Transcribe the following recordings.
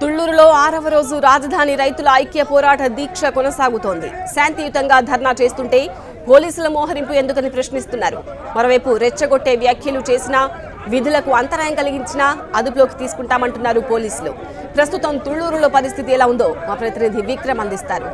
తుళ్లూరులో ఆరవ రోజు రాజధాని రైతుల ఐక్య పోరాట దీక్ష కొనసాగుతోంది శాంతియుతంగా ధర్నా చేస్తుంటే పోలీసుల మోహరింపు ఎందుకని ప్రశ్నిస్తున్నారు మరోవైపు రెచ్చగొట్టే వ్యాఖ్యలు చేసినా విధులకు అంతరాయం కలిగించినా అదుపులోకి తీసుకుంటామంటున్నారు పోలీసులు ప్రస్తుతం తుళ్లూరులో పరిస్థితి ఎలా ఉందో మా ప్రతినిధి విక్రమ్ అందిస్తారు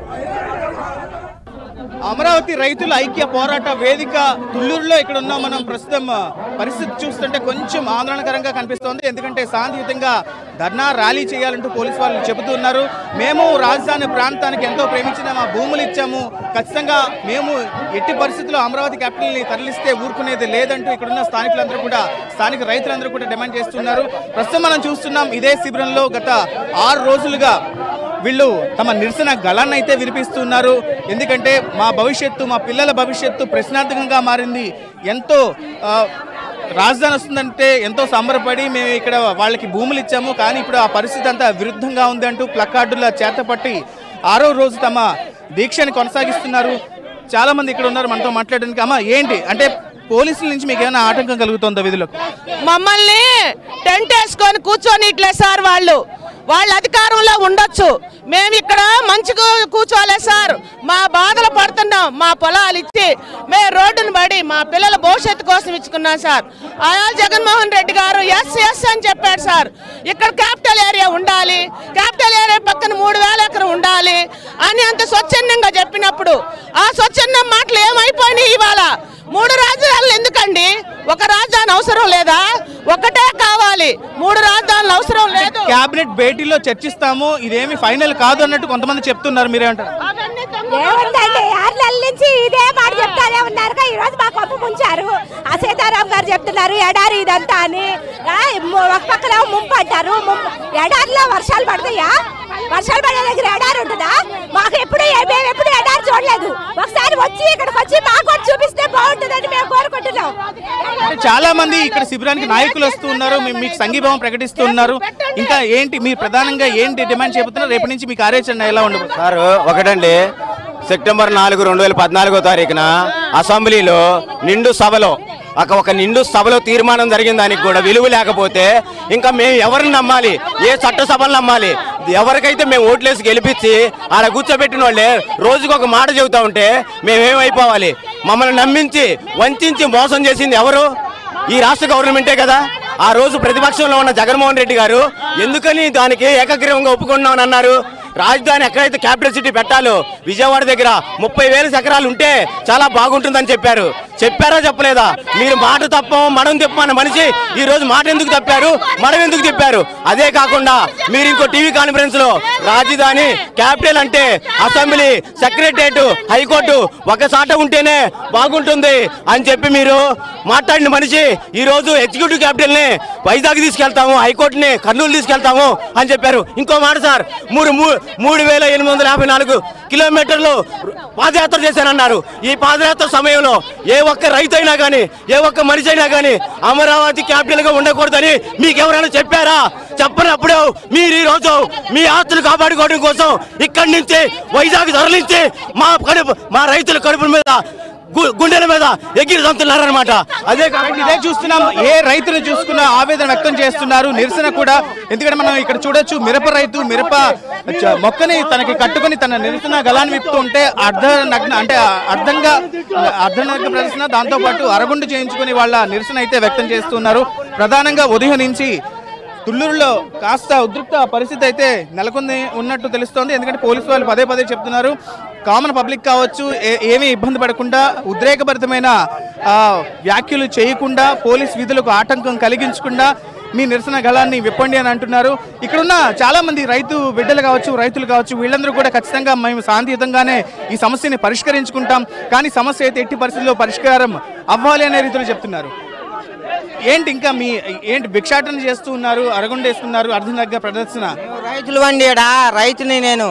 అమరావతి రైతుల ఐక్య పోరాట వేదిక తుళ్ళూరులో ఇక్కడ ఉన్నాం మనం ప్రస్తుతం ఆ, పరిస్థితి చూస్తుంటే కొంచెం ఆందోళనకరంగా కనిపిస్తోంది ఎందుకంటే శాంతియుతంగా ధర్నా ర్యాలీ చేయాలంటూ పోలీసు వాళ్ళు చెబుతూ ఉన్నారు మేము రాజధాని ప్రాంతానికి ఎంతో ప్రేమించిన మా భూములు ఇచ్చాము ఖచ్చితంగా మేము ఎట్టి పరిస్థితుల్లో అమరావతి క్యాపిటల్ని తరలిస్తే ఊరుకునేది లేదంటూ ఇక్కడున్న స్థానికులందరూ కూడా స్థానిక రైతులందరూ కూడా డిమాండ్ చేస్తున్నారు ప్రస్తుతం మనం చూస్తున్నాం ఇదే శిబిరంలో గత ఆరు రోజులుగా వీళ్ళు తమ నిరసన గళాన్ని అయితే వినిపిస్తున్నారు ఎందుకంటే మా భవిష్యత్తు మా పిల్లల భవిష్యత్తు ప్రశ్నార్థకంగా మారింది ఎంతో ఆ, రాజధాని వస్తుందంటే ఎంతో సంబరపడి మేము ఇక్కడ వాళ్ళకి భూములు ఇచ్చాము కానీ ఇప్పుడు ఆ పరిస్థితి అంతా విరుద్ధంగా ఉంది అంటూ ప్లకార్డుల చేతపట్టి ఆరో రోజు తమ దీక్షని కొనసాగిస్తున్నారు చాలా మంది ఇక్కడ ఉన్నారు మనతో మాట్లాడడానికి అమ్మా ఏంటి అంటే పోలీసుల నుంచి మీకు ఏమైనా ఆటంకం కలుగుతుందా విధులకు మమ్మల్ని టెంట్ వేసుకొని కూర్చొని ఇట్లే సార్ వాళ్ళు వాళ్ళ అధికారంలో ఉండొచ్చు మేము ఇక్కడ మంచిగా కూర్చోలే సార్ మా బాధలు పడుతున్నాం మా పొలాలు ఇచ్చి మేము రోడ్డును పడి మా పిల్లల భవిష్యత్తు కోసం ఇచ్చుకున్నాం సార్ ఆయా జగన్మోహన్ రెడ్డి గారు ఎస్ ఎస్ అని చెప్పాడు సార్ ఇక్కడ క్యాపిటల్ ఏరియా ఉండాలి క్యాపిటల్ ఏరియా పక్కన మూడు వేల ఎకరం ఉండాలి అని అంత స్వచ్ఛందంగా చెప్పినప్పుడు ఆ స్వచ్ఛందం మాటలు ఏమైపోయినాయి ఇవాళ మూడు రాజధానులు ఎందుకండి ఒక రాజధాని అవసరం లేదా ఒకటే కావాలి మూడు రాజధానులు అవసరం లేదు కేబినెట్ భేటీలో చర్చిస్తాము ఇదేమి ఫైనల్ కాదు అన్నట్టు కొంతమంది చెప్తున్నారు మీరేమంటారు అవన్నీ దొంగ ఏముందండి ఆరు నెలల నుంచి ఇదే మాట చెప్తానే ఉన్నారు ఈ రోజు మా కొమ్ము ముంచారు ఆ సీతారాం గారు చెప్తున్నారు ఎడారి ఇదంతా అని ఆ, ము- ఒక పక్కన ముంపు అంటారు ముంపు ఎడారిలో వర్షాలు పడతాయా వర్షాలు పడే దగ్గర ఎడారి ఉంటుందా మాకు ఎప్పుడు ఏ- మేము ఎప్పుడు ఎడారి చూడలేదు ఒకసారి వచ్చి ఇక్కడికి వచ్చి మాకు కూడా చూపిస్తే బాగుంటుందని మేము కోరుకుంటున్నాం అంటే చాలా మంది ఇక్కడ శిబిరానికి నాయకులు వస్తూ ఉన్నారు మీ- మీకు సంఘీభావం ప్రకటిస్తూ ఉన్నారు ఇంకా ఏంటి మీరు ప్రధానంగా ఏంటి డిమాండ్ చెబుతున్నారు రేపటి నుంచి మీ కార్యాచరణ ఎలా ఉండబోతుంది సార్ ఒకటండి సెప్టెంబర్ నాలుగు రెండు వేల పద్నాలుగో తారీఖున అసెంబ్లీలో నిండు సభలో ఒక ఒక నిండు సభలో తీర్మానం జరిగిన దానికి కూడా విలువ లేకపోతే ఇంకా మేము ఎవరిని నమ్మాలి ఏ చట్టసభలు నమ్మాలి ఎవరికైతే మేము ఓట్లేసి గెలిపించి ఆడ కూర్చోబెట్టిన వాళ్ళే రోజుకు ఒక మాట చెబుతా ఉంటే మేమేమైపోవాలి మమ్మల్ని నమ్మించి వంచించి మోసం చేసింది ఎవరు ఈ రాష్ట్ర గవర్నమెంటే కదా ఆ రోజు ప్రతిపక్షంలో ఉన్న జగన్మోహన్ రెడ్డి గారు ఎందుకని దానికి ఏకగ్రీవంగా ఒప్పుకున్నామని అన్నారు రాజధాని ఎక్కడైతే క్యాపిటల్ సిటీ పెట్టాలో విజయవాడ దగ్గర ముప్పై వేల ఎకరాలు ఉంటే చాలా బాగుంటుందని చెప్పారు చెప్పారా చెప్పలేదా మీరు మాట తప్పం మనం తిప్పమన్న మనిషి ఈ రోజు మాట ఎందుకు తప్పారు మనం ఎందుకు తిప్పారు అదే కాకుండా మీరు ఇంకో టీవీ కాన్ఫరెన్స్ లో రాజధాని క్యాపిటల్ అంటే అసెంబ్లీ సెక్రటరియట్ హైకోర్టు ఒక చాట ఉంటేనే బాగుంటుంది అని చెప్పి మీరు మాట్లాడిన మనిషి ఈ రోజు ఎగ్జిక్యూటివ్ క్యాపిటల్ ని వైజాగ్ తీసుకెళ్తాము హైకోర్టుని కర్నూలు తీసుకెళ్తాము అని చెప్పారు ఇంకో మాట సార్ మూడు మూ- మూడు వేల ఎనిమిది వందల యాభై నాలుగు కిలోమీటర్లు పాదయాత్ర చేశానన్నారు ఈ పాదయాత్ర సమయంలో ఏ ఒక్క రైతు అయినా కానీ ఏ ఒక్క మనిషి అయినా కానీ అమరావతి క్యాపిటల్ గా ఉండకూడదని మీకు ఎవరైనా చెప్పారా చెప్పనప్పుడు మీరు ఈ రోజు మీ ఆస్తులు కాపాడుకోవడం కోసం ఇక్కడి నుంచి వైజాగ్ తరలించి మా కడుపు మా రైతుల కడుపుల మీద గు- గుండెల మీద ఎగిరి తంతున్నారనమాట అదే కాబట్టి కాకుండా ఇదే చూస్తున్నాం ఏ రైతులు చూసుకున్న ఆవేదన వ్యక్తం చేస్తున్నారు నిరసన కూడా ఎందుకంటే మనం ఇక్కడ చూడొచ్చు మిరప రైతు మిరప చ- మొక్కని తనకి కట్టుకొని తన నిరసన గలాన్ని విప్పుతూ ఉంటే అర్ధ నగ్న అంటే అర్థంగా అర్ధనగ్న ప్రదర్శన దాంతో పాటు అరగుండు చేయించుకుని వాళ్ళ నిరసన అయితే వ్యక్తం చేస్తున్నారు ప్రధానంగా ఉదయం నుంచి తుళ్ళూరులో కాస్త ఉద్రిక్త పరిస్థితి అయితే నెలకొంది ఉన్నట్టు తెలుస్తోంది ఎందుకంటే పోలీసు వాళ్ళు పదే పదే చెప్తున్నారు కామన్ పబ్లిక్ కావచ్చు ఏ- ఏమీ ఇబ్బంది పడకుండా ఉద్రేకభరితమైన ఆ, వ్యాఖ్యలు చేయకుండా పోలీస్ విధులకు ఆటంకం కలిగించకుండా మీ నిరసన గళాన్ని విప్పండి అని అంటున్నారు ఇక్కడున్న చాలా మంది రైతు బిడ్డలు కావచ్చు రైతులు కావచ్చు వీళ్ళందరూ కూడా ఖచ్చితంగా మేము శాంతియుతంగానే ఈ సమస్యని పరిష్కరించుకుంటాం కానీ సమస్య అయితే ఎట్టి పరిస్థితుల్లో పరిష్కారం అవ్వాలి అనే రీతిలో చెప్తున్నారు ఏంటి ఇంకా మీ ఏంటి భిక్షాటన చేస్తూ ఉన్నారు అరగుండేస్తున్నారు అర్ధనగ్గ ప్రదర్శన రైతులు వండి ఈడ రైతుని నేను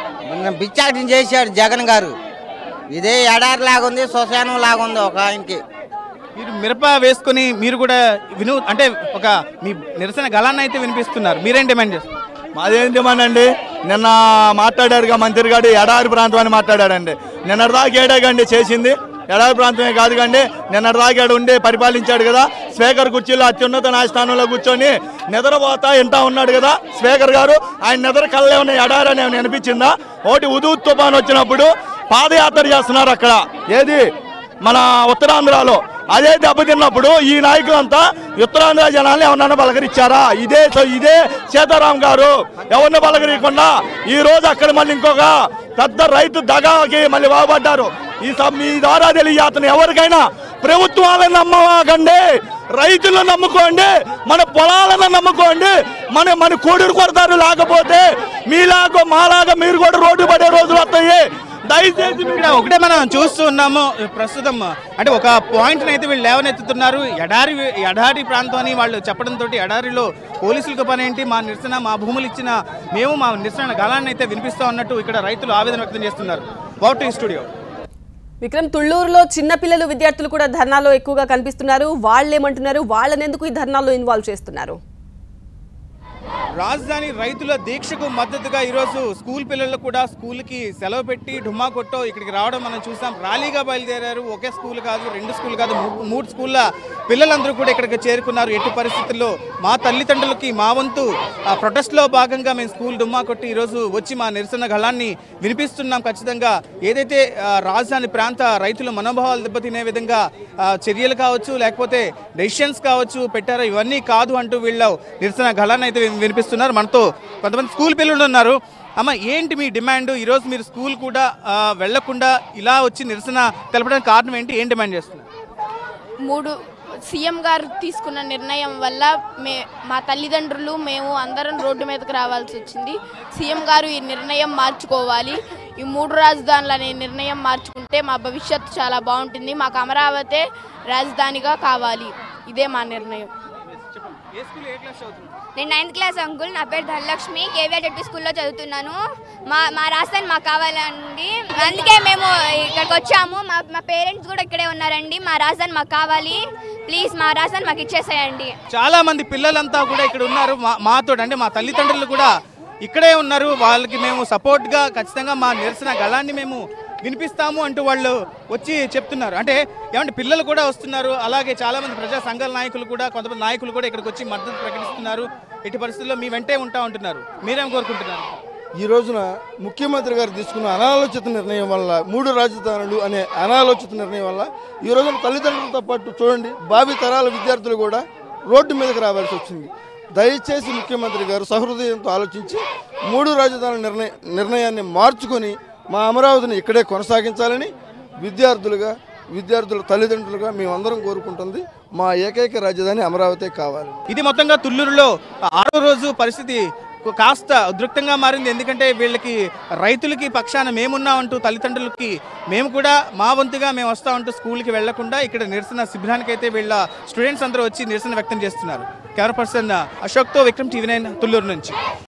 బిచ్చాటం చేశాడు జగన్ గారు ఇదే ఎడారి లాగుంది శ్మశానం లాగుంది ఒక ఆయనకి మీరు మిరప వేసుకొని మీరు కూడా విను అంటే ఒక మీ నిరసన గళాన్ని అయితే వినిపిస్తున్నారు మీరేం డిమాండ్ చేస్తారు మాదేం డిమాండ్ అండి నిన్న మాట్లాడారుగా మంత్రి గారు ఎడారి ప్రాంతం అని మాట్లాడాడండి నిన్న దాకా ఏడేగండి చేసింది ఎడారి ప్రాంతమే కాదు కానీ నిన్నటి దాకా ఈడ ఉండి పరిపాలించాడు కదా స్పీకర్ కుర్చీలో అత్యున్నత న్యాయస్థానంలో కూర్చొని నిద్రపోతా వింటా ఉన్నాడు కదా స్పీకర్ గారు ఆయన నిద్ర కళ్ళేమన్నా ఎడారి అని ఏమైనా అనిపించిందా ఒకటి ఉదూ తుఫాన్ వచ్చినప్పుడు పాదయాత్ర చేస్తున్నారు అక్కడ ఏది మన ఉత్తరాంధ్రలో అదే దెబ్బతిన్నప్పుడు ఈ నాయకులంతా ఉత్తరాంధ్ర జనాల్ని ఎవరన్నా పలకరించారా ఇదే ఇదే సీతారాం గారు ఎవరిని పలకరియకుండా ఈ రోజు అక్కడ మళ్ళీ ఇంకొక పెద్ద రైతు దగాకి మళ్ళీ బాగుపడ్డారు ఈ సబ్ మీ ద్వారా తెలియజేస్తున్న ఎవరికైనా ప్రభుత్వాలను నమ్మకండి రైతులను నమ్ముకోండి మన పొలాలను నమ్ముకోండి మన మన కోడిని కొడతారు లేకపోతే మీలాగా మాలాగా మీరు కూడా రోడ్డు పడే రోజులు వస్తాయి దయచేసి మీరు ఇక్కడ ఒకటే మనం చూస్తూ ఉన్నాము ప్రస్తుతం అంటే ఒక పాయింట్ అయితే వీళ్ళు లేవనెత్తుతున్నారు ఎడారి ఎడారి ప్రాంతం అని వాళ్ళు చెప్పడంతో ఎడారిలో పోలీసులకు పని ఏంటి మా నిరసన మా భూములు ఇచ్చిన మేము మా నిరసన గలాన్ని అయితే వినిపిస్తా ఉన్నట్టు ఇక్కడ రైతులు ఆవేదన వ్యక్తం చేస్తున్నారు పవర్ స్టూడియో విక్రమ్ తుళ్ళూరులో చిన్నపిల్లలు విద్యార్థులు కూడా ధర్నాలో ఎక్కువగా కనిపిస్తున్నారు వాళ్ళేమంటున్నారు వాళ్ళనెందుకు ఈ ధర్నాలో ఇన్వాల్వ్ చేస్తున్నారు రాజధాని రైతుల దీక్షకు మద్దతుగా ఈరోజు స్కూల్ పిల్లలు కూడా స్కూల్కి సెలవు పెట్టి డుమ్మా కొట్టో ఇక్కడికి రావడం మనం చూసాం ర్యాలీగా బయలుదేరారు ఒకే స్కూల్ కాదు రెండు స్కూల్ కాదు మూ- మూడు స్కూళ్ళ పిల్లలందరూ కూడా ఇక్కడికి చేరుకున్నారు ఎట్టి పరిస్థితుల్లో మా తల్లిదండ్రులకి మా వంతు ఆ ప్రొటెస్ట్లో భాగంగా మేము స్కూల్ డుమ్మా కొట్టి ఈరోజు వచ్చి మా నిరసన గళాన్ని వినిపిస్తున్నాం ఖచ్చితంగా ఏదైతే ఆ, రాజధాని ప్రాంత రైతుల మనోభావాలు దెబ్బతినే విధంగా ఆ, చర్యలు కావచ్చు లేకపోతే డెసిషన్స్ కావచ్చు పెట్టారో ఇవన్నీ కాదు అంటూ వీళ్ళు నిరసన గళాన్ని అయితే విని- వినిపిస్తున్నారు మనతో కొంతమంది స్కూల్ పిల్లలు ఉన్నారు అమ్మ ఏంటి మీ డిమాండ్ ఈరోజు మీరు స్కూల్ కూడా ఆ, వెళ్లకుండా ఇలా వచ్చి నిరసన తెలపడానికి కారణం ఏంటి ఏం డిమాండ్ చేస్తున్నారు మూడు సీఎం గారు తీసుకున్న నిర్ణయం వల్ల మే మా తల్లిదండ్రులు మేము అందరం రోడ్డు మీదకి రావాల్సి వచ్చింది సీఎం గారు ఈ నిర్ణయం మార్చుకోవాలి ఈ మూడు రాజధానులు అనే నిర్ణయం మార్చుకుంటే మా భవిష్యత్తు చాలా బాగుంటుంది మాకు అమరావతి రాజధానిగా కావాలి ఇదే మా నిర్ణయం ఏ స్కూల్ ఏ క్లాస్ చదువుతున్నారు నేను నైన్త్ క్లాస్ అంకుల్ నా పేరు ధనలక్ష్మి కేవీఆర్ జెడ్పీ స్కూల్లో చదువుతున్నాను మా మా రాజధాని మాకు కావాలండి అందుకే మేము ఇక్కడికి వచ్చాము మా మా పేరెంట్స్ కూడా ఇక్కడే ఉన్నారండి మా రాజధాని మాకు కావాలి ప్లీజ్ మా రాజధాని మాకు ఇచ్చేసేయండి చాలా మంది పిల్లలంతా కూడా ఇక్కడ ఉన్నారు మా మాతో అంటే మా తల్లిదండ్రులు కూడా ఇక్కడే ఉన్నారు వాళ్ళకి మేము సపోర్ట్గా ఖచ్చితంగా మా నిరసన గళాన్ని మేము వినిపిస్తాము అంటూ వాళ్ళు వచ్చి చెప్తున్నారు అంటే ఏమంటే పిల్లలు కూడా వస్తున్నారు అలాగే చాలా మంది ప్రజా సంఘాల నాయకులు కూడా కొంతమంది నాయకులు కూడా ఇక్కడికి వచ్చి మద్దతు ప్రకటిస్తున్నారు ఎట్టి పరిస్థితుల్లో మీ వెంటే ఉంటా ఉంటున్నారు మీరేం కోరుకుంటున్నారు ఈ రోజున ముఖ్యమంత్రి గారు తీసుకున్న అనాలోచిత నిర్ణయం వల్ల మూడు రాజధానులు అనే అనాలోచిత నిర్ణయం వల్ల ఈ రోజున తల్లిదండ్రులతో పాటు చూడండి భావి తరాల విద్యార్థులు కూడా రోడ్డు మీదకి రావాల్సి వచ్చింది దయచేసి ముఖ్యమంత్రి గారు సహృదయంతో ఆలోచించి మూడు రాజధానుల నిర్ణయ నిర్ణయాన్ని మార్చుకొని మా అమరావతిని ఇక్కడే కొనసాగించాలని విద్యార్థులుగా విద్యార్థుల తల్లిదండ్రులుగా మేమందరం కోరుకుంటుంది మా ఏకైక రాజధాని అమరావతే కావాలి ఇది మొత్తంగా తుళ్ళూరులో ఆరో రోజు పరిస్థితి కాస్త ఉద్రిక్తంగా మారింది ఎందుకంటే వీళ్ళకి రైతులకి పక్షాన మేమున్నామంటూ తల్లిదండ్రులకి మేము కూడా మా వంతుగా మేము వస్తామంటూ స్కూల్కి వెళ్లకుండా ఇక్కడ నిరసన శిబిరానికి అయితే వీళ్ళ స్టూడెంట్స్ అందరూ వచ్చి నిరసన వ్యక్తం చేస్తున్నారు కెమెరా పర్సన్ అశోక్తో విక్రమ్ టీవీ నైన్ తుళ్ళూరు నుంచి